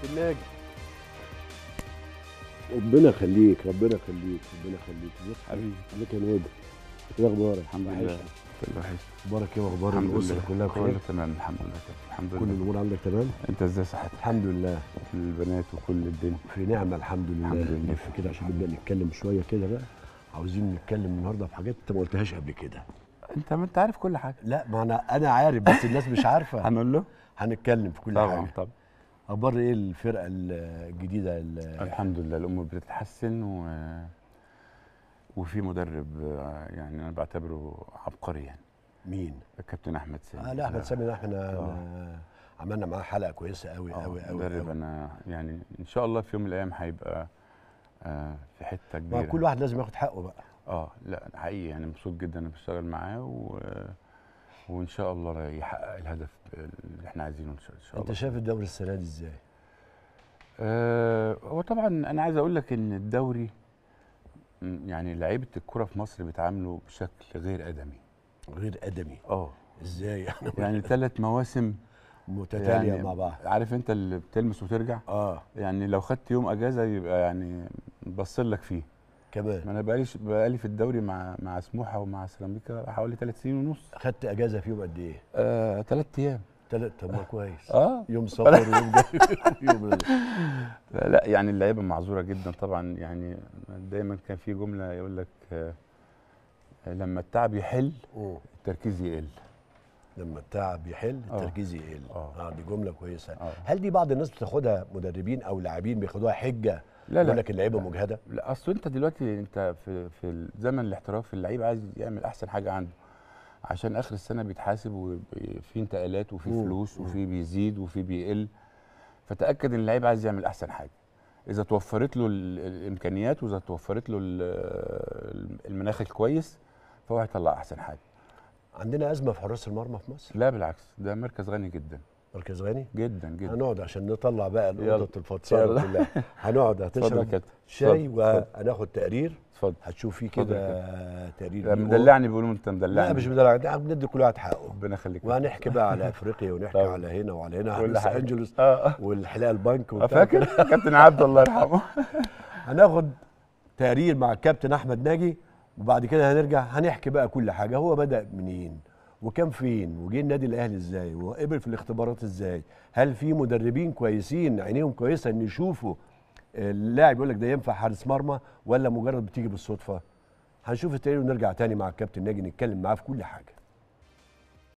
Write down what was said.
كابتن ناجي ربنا يخليك ربنا يخليك ربنا يخليك ازيك حبيبي ازيك يا نادي ايه اخبارك الحمد وحشني. لله كله وحش اخبارك ايه واخبار الحمد الاسره لله كلها بخير كله تمام الحمد لله الحمد كل لله الامور عندك تمام انت ازاي صحتك الحمد لله البنات وكل الدنيا في نعمه الحمد لله الحمد لله. نلف كده عشان نبدا نتكلم شويه كده بقى عاوزين نتكلم النهارده في حاجات انت ما قلتهاش قبل كده انت ما انت عارف كل حاجه لا ما انا انا عارف بس الناس مش عارفه هنقول له هنتكلم في كل طبعا حاجه طبعا اخبار ايه الفرقه الجديده ال- الحمد لله الامور بتتحسن و وفي مدرب آه، يعني انا بعتبره عبقري يعني مين الكابتن احمد سامي اه لا احمد سامي ده احنا آه. أنا عملنا معاه حلقه كويسه قوي آه، قوي قوي مدرب قوي انا يعني ان شاء الله في يوم من الايام هيبقى آه، في حته ما كبيره كل واحد لازم ياخد حقه بقى اه لا حقيقي يعني مبسوط جدا انا بشتغل معاه و... وان شاء الله يحقق الهدف اللي احنا عايزينه ان شاء إن شاء انت الله شايف الدوري السنه دي ازاي آه هو طبعا انا عايز اقول لك ان الدوري م، يعني لعيبه الكره في مصر بيتعاملوا بشكل غير ادمي غير ادمي اه ازاي يعني يعني ثلاث مواسم متتاليه يعني مع بعض عارف انت اللي بتلمس وترجع اه يعني لو خدت يوم اجازه يبقى يعني بصل لك فيه كمان ما انا بقالي بقالي في الدوري مع مع سموحه ومع سيراميكا حوالي ثلاث سنين ونص خدت اجازه في يوم قد ايه آه ثلاث ايام ثلاث طب ما كويس اه يوم سفر ويوم جاي يوم لا لا، يعني اللعيبه معذوره جدا طبعا يعني دايما كان في جمله يقول لك آه، لما التعب يحل أوه. التركيز يقل لما التعب يحل آه. التركيز يقل آه. اه دي جمله كويسه آه. هل دي بعض الناس بتاخدها مدربين او لاعبين بياخدوها حجه لا يقول لا لك اللعيبه مجهده لا اصل انت دلوقتي انت في في زمن الاحتراف اللعيب عايز يعمل احسن حاجه عنده عشان اخر السنه بيتحاسب وفي انتقالات وفي مم. فلوس مم. وفي بيزيد وفي بيقل فتاكد ان اللعيب عايز يعمل احسن حاجه اذا توفرت له ال- الامكانيات واذا توفرت له ال- المناخ الكويس فهو هيطلع احسن حاجه عندنا ازمه في حراس المرمى في مصر لا بالعكس ده مركز غني جدا مركز غني جدا جدا هنقعد عشان نطلع بقى يلا. الاوضه الفطسانه يلا. كلها هنقعد اتفضل يا هتشرب كابتن شاي اتفضل، اتفضل. وهناخد تقرير اتفضل هتشوف فيه اتفضل كده تقرير لا، بيقول- مدلعني بيقولوا انت مدلعني لا مش مدلع ده بندي كل واحد حقه ربنا يخليك وهنحكي بقى على افريقيا ونحكي طبعا. على هنا وعلى هنا على كل لوس حاجة. انجلوس اه اه والحلاقه البنك آه، وبتاع. فاكر كابتن عبد الله يرحمه هناخد تقرير مع الكابتن احمد ناجي وبعد كده هنرجع هنحكي بقى كل حاجه هو بدا منين وكان فين وجه النادي الاهلي ازاي وقبل في الاختبارات ازاي هل في مدربين كويسين عينيهم كويسه ان يشوفوا اللاعب يقول لك ده ينفع حارس مرمى ولا مجرد بتيجي بالصدفه هنشوف التقرير ونرجع تاني مع الكابتن ناجي نتكلم معاه في كل حاجه